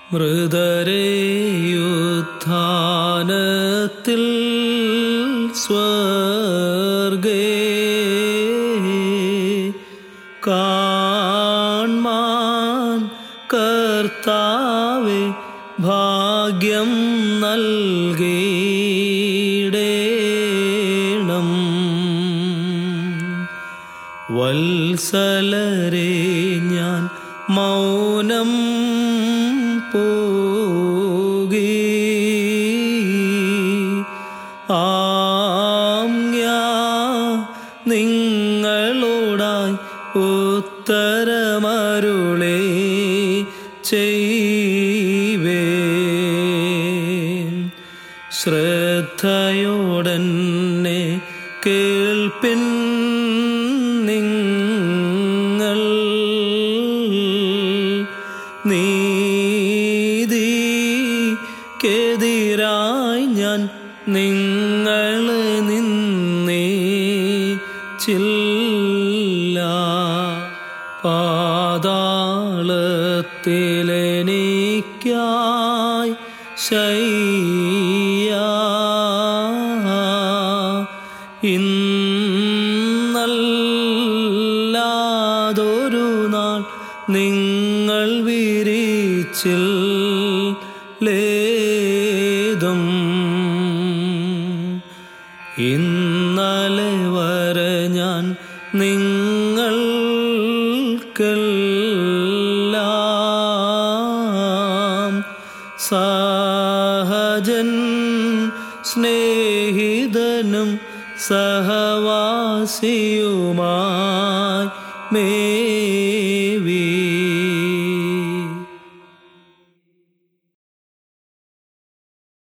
മൃതരേയുത്ഥാനത്തിൽ സ്വർഗേ കാൺമാൻ കർത്താവെ ഭാഗ്യം നൽകിയിടേണം വത്സലരെ ഞാൻ മൗനം പോകി ആംഗ്യ നിങ്ങളോടായി ഉത്തരമരുളേ ചെയ്വേ ശ്രദ്ധയോടന്നെ കേൾപ്പിൻ നിങ്ങൾ നീതിക്കെതിരായി ഞാൻ നിങ്ങളെ നിന്നേ ചില്ല പാതാളത്തിലെനിക്കായി ശയ്യ ഇന്നല്ലാതൊരു നാൾ നിങ്ങൾ വിരിച്ചിൽ ലേതും ഇന്നലെ വരെ ഞാൻ നിങ്ങൾക്കെല്ലാം സഹജൻ സ്നേഹിതനും സഹവാസിയുമാ